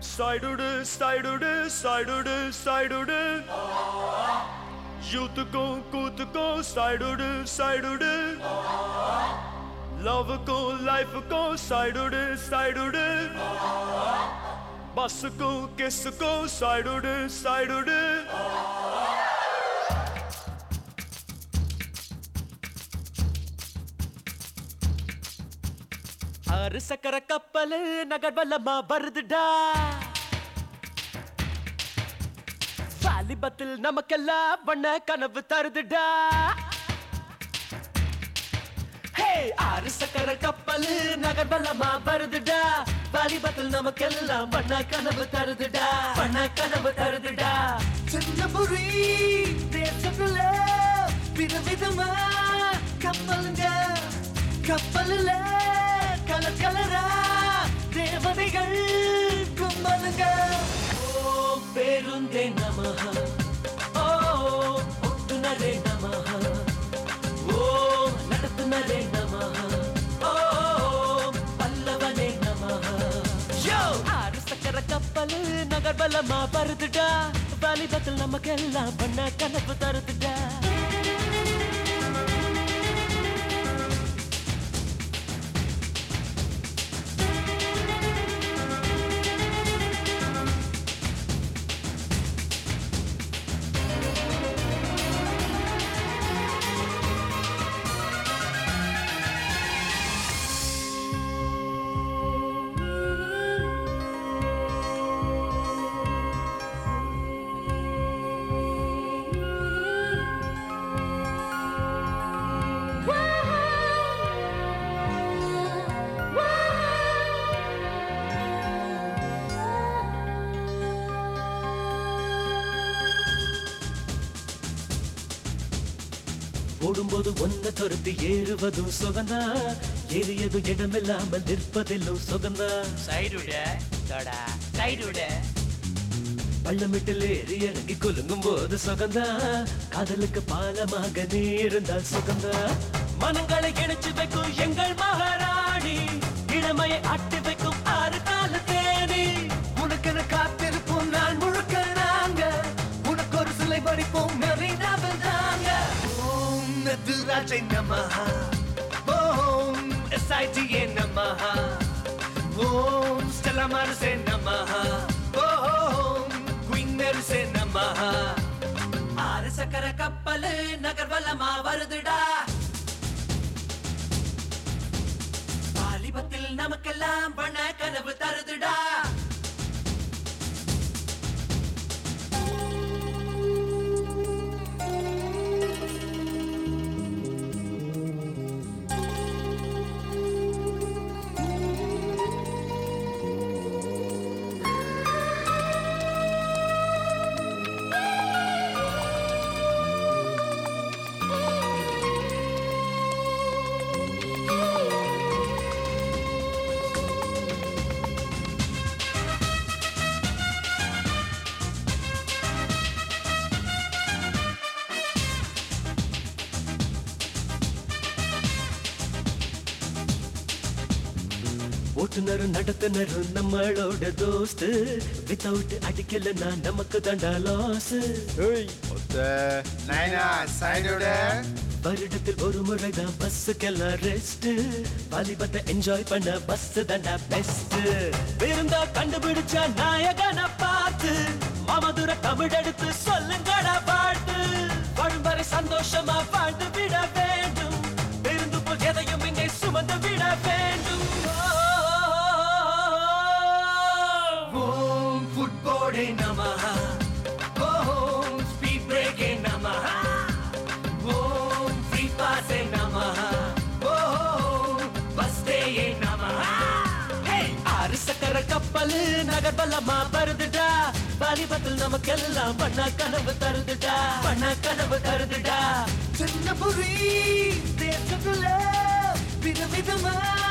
சைடுடு சைடுடு சைடுடு சைடுடு யூத்துக்கும் கூத்துக்கும் சைடுடு சைடுடு லவ்வுக்கும் லைஃபுக்கும் சைடுடு சைடுடு பஸ்ஸுக்கும் கிஸ்ஸுக்கும் சைடுடு சைடுடு ஆறு சக்கர கப்பல் நகர்வலமா வருதுடா வாலிபத்தில் நமக்கெல்லாம் வண்ண கனவு தருதுடா ஹே ஆறு சக்கர கப்பல் நகர்வலமா வருதுடா வாலிபத்தில் நமக்கெல்லாம் வண்ண கனவு தருதுடா வண்ண கனவு தருதுடா சின்னபுரி தேசத்துல விதவிதமா கப்பலுங்க கப்பலுல கலர் கலரா தேவதைகள் கும்பலுங்க ஓம் பேருந்தே நமஹ ஓ ஒட்டுநரே நமஹ ஓம் நடத்துனரே நமஹ ஓம் பல்லவனே நமஹ யோ ஆறு சக்கர கப்பல் நகர்வலமா வருதுடா வாலிபத்தில் நமக்கெல்லாம் பண்ண கனவு தருதுடா ஓடும்போது ஒன்ன துரத்தி ஏறுவதும் சுகந்தா ஏறியது இடமில்லாமல் நிற்பதிலும் சுகந்தா சைடுட தொடா சைடுட பள்ளமிட்டில் ஏறி இறங்கி குலுங்கும் போது சுகந்தா காதலுக்கு பாலமாக நீ இருந்தால் சுகந்தா மனங்களை இணைச்சு வைக்கும் எங்கள் மகாராணி இளமையை அட்டி வைக்கும் ஆறு கால தேனி உனக்கென காத்திருப்போம் நாள் முழுக்க நாங்க உனக்கு ஒரு சிலை வடிப்போம் மெரினாவில் தாங்க ஓம் நதுராஜை நமஹா ஓம் எஸ்ஐடிஏ நமஹா ஓம் ஸ்டெல்லா மாரசே நமஹா ஓம் குயின் மெரிசே நமஹா ஆறு சக்கர கப்பல் நகர்வலமா வருதுடா வாலிபத்தில் நமக்கெல்லாம் பண்ண கனவு தருதுடா ஓட்டுநரும் நடத்துனரும் நம்மளோட தோஸ்து வித்தவுட் அடிக்கலன்னா நமக்கு தண்டா லாஸ் ஒத்த நைனா சைடோட வருடத்தில் ஒரு முறைதான் பஸ்ஸுக்கெல்லாம் ரெஸ்ட் வாலிபத்தை என்ஜாய் பண்ண பஸ் தாண்டா பெஸ்ட் விருந்தா கண்டுபிடிச்ச நாயகனை பார்த்து மாமதுர தமிழ் எடுத்து சொல்லுங்கடா பாட்டு வாழும் வரை சந்தோஷமா வாழ்ந்து விட வேண்டும் விருந்து போல் எதையும் இங்கே சுமந்து விட வேண்டும் ஓம் ஃபுட்போர்டே நமஹா ஓம் ஸ்பீட் பிரேக்கே நமஹா ஓம் ஃப்ரீ பாஸே நமஹா ஓம் பஸ் டேயே நமஹா ஹே! ஆறு சக்கர கப்பல் நகர்பலமா வருதுடா வாலிபத்தில் நமக்கெல்லாம் பண்ண கனவு தருதுடா பண்ண கனவு தருதுடா சின்னபுரி தேசத்துல விதவிதமா